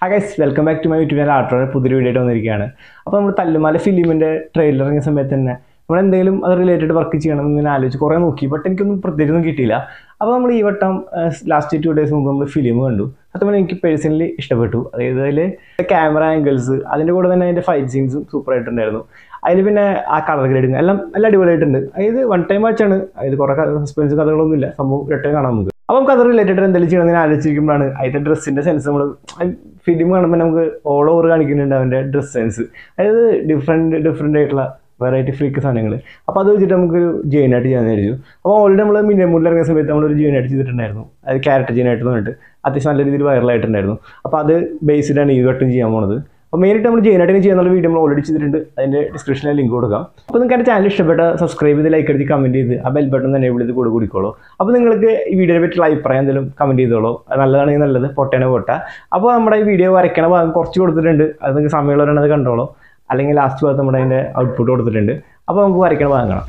Hi guys welcome back to my YouTube channel ആർട്ടോടെ പുതിയൊരു video ആയിട്ട് വന്നിരിക്കുകയാണ് അപ്പോൾ നമ്മൾ തല്ലുമാല ഫിലിമിൻ്റെ ട്രെയിലർ ഇറങ്ങിയ സമയത്ത് തന്നെ നമ്മൾ എന്തെങ്കിലും അത് റിലേറ്റഡ് വർക്ക് ചെയ്യണം എന്ന് ആലോചിച്ച് കുറേ നോക്കി ബട്ട് എനിക്കൊന്നും പ്രത്യേകിച്ചൊന്നും കിട്ടിയില്ല അപ്പോൾ നമ്മൾ ഈ വട്ടം ലാസ്റ്റ് ടു ഡേയ്സ് മുമ്പ് നമ്മൾ ഫിലിം കണ്ടു അതുപോലെ എനിക്ക് പേഴ്സണലി ഇഷ്ടപ്പെട്ടു അതായത് അതിൽ ക്യാമറ ആംഗിൾസ് അതിൻ്റെ കൂടെ തന്നെ അതിൻ്റെ ഫൈറ്റ് സീൻസും സൂപ്പർ ആയിട്ടുണ്ടായിരുന്നു അതിൽ പിന്നെ ആ കളർ ഗ്രേഡിങ് എല്ലാം എല്ലാം അടിപൊളിയായിട്ടുണ്ട് അതായത് വൺ ടൈം വാച്ചാണ് അതായത് കുറേ സസ്പെൻസ് കഥകളൊന്നുമില്ല സംഭവം റിട്ടേൺ കാണാം നമുക്ക് അപ്പോൾ നമുക്ക് അത് റിലേറ്റഡ് എന്തെങ്കിലും ചെയ്യണമെന്ന് ആലോചിച്ചിരിക്കുമ്പോഴാണ് അതിൻ്റെ ഡ്രസ്സിൻ്റെ സെൻസ് നമ്മൾ ഫിലിം കാണുമ്പോൾ നമുക്ക് ഓൾ ഓവർ കാണിക്കുന്നുണ്ട് അവൻ്റെ ഡ്രസ് സെൻസ് അതായത് ഡിഫറെൻറ്റ് ഡിഫറെൻ്റ് ആയിട്ടുള്ള വെറൈറ്റി ഫ്രീക്ക് സാധനങ്ങൾ അപ്പോൾ അത് വെച്ചിട്ട് നമുക്കൊരു ജെയിനായിട്ട് ചെയ്യാൻ വിചാരിച്ചു അപ്പോൾ ഓൾറെഡി നമ്മൾ മിന്നമൂരിൽ ഇറങ്ങിയ സമയത്ത് നമ്മളൊരു ജെയിനായിട്ട് ചെയ്തിട്ടുണ്ടായിരുന്നു അത് ക്യാരക്ടർ ജെയിനായിട്ട് വന്നിട്ട് അത്യാവശ്യം നല്ല രീതിയിൽ വൈറലായിട്ടുണ്ടായിരുന്നു അപ്പോൾ അത് ബേസ്ഡാണ് ഈ വട്ടം ചെയ്യാൻ പോണത് അപ്പോൾ മെയിനായിട്ട് നമ്മൾ ജെയിനായിട്ട് ചെയ്യാനുള്ള വീഡിയോ നമ്മൾ ഓൾറെഡി ചെയ്തിട്ടുണ്ട് അതിൻ്റെ ഡിസ്ക്രിപ്ഷനിൽ ലിങ്ക് കൊടുക്കാം അപ്പോൾ നിങ്ങൾക്ക് എൻ്റെ ചാനൽ ഇഷ്ടപ്പെട്ട സബ്സ്ക്രൈബ് ചെയ്ത് ലൈക്ക് അടിച്ച് കമൻറ്റ് ചെയ്ത് ആ ബെൽ ബട്ടൺ തന്നെ വിളിച്ച് കൂടെ കൂടിക്കോളൂ അപ്പോൾ നിങ്ങൾക്ക് ഈ വീഡിയോയെ പറ്റിയുള്ള അഭിപ്രായം എന്തെങ്കിലും കമൻറ്റ് ചെയ്തോളൂ അത് നല്ലതാണെങ്കിൽ നല്ലത് പൊട്ടേനെ പൊട്ട അപ്പോൾ നമ്മുടെ ഈ വീഡിയോ വരയ്ക്കണ ഭാഗം കുറച്ച് കൊടുത്തിട്ടുണ്ട് അത് നിങ്ങൾക്ക് സമയമുള്ളവരാണ് അത് കണ്ടോളൂ അല്ലെങ്കിൽ ലാസ്റ്റ് ഭാഗത്ത് നമ്മുടെ അതിൻ്റെ ഔട്ട്പുട്ട് കൊടുത്തിട്ടുണ്ട് അപ്പോൾ നമുക്ക് വരയ്ക്കണ ഭാഗം കാണാം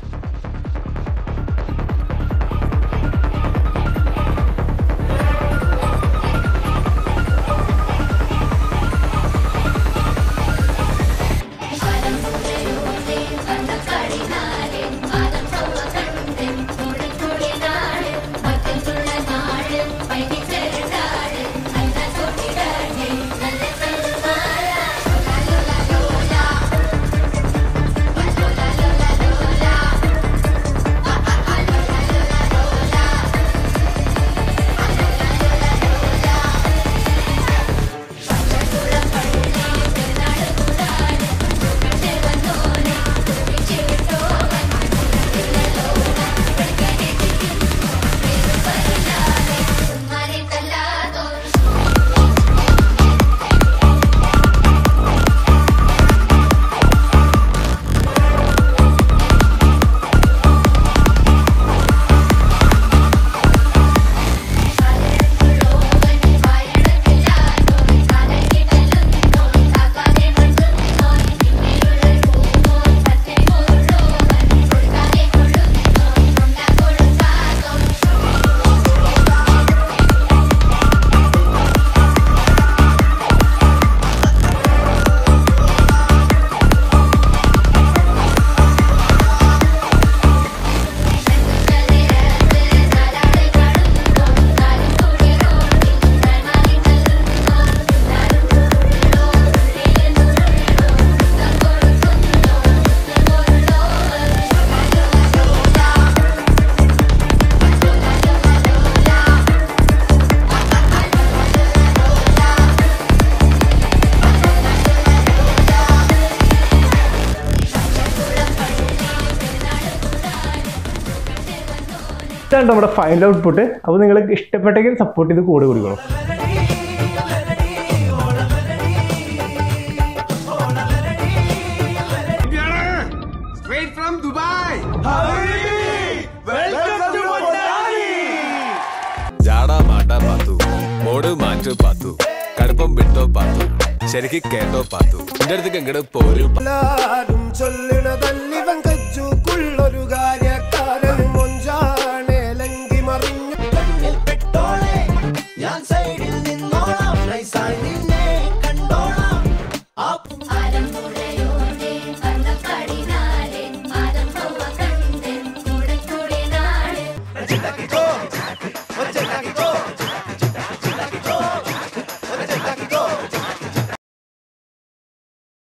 ഇതാണ് നമ്മുടെ ഫൈനൽ ഔട്ട്പുട്ട് അപ്പോൾ നിങ്ങൾക്ക് ഇഷ്ടപ്പെട്ടെങ്കിൽ സപ്പോർട്ട് ചെയ്ത് കൂടെ കൊടുക്കണം Straight from Dubai. ജാട മാട പാത്തു മോട് മാറ്റു പാത്തു കടുപ്പം വിട്ടോ പാത്തു ശരിക്ക് കേട്ടോ പാത്തു എന്റെ അടുത്തേക്ക് എങ്ങോട്ട് പോരും എല്ലാരും ചൊല്ലണതല്ല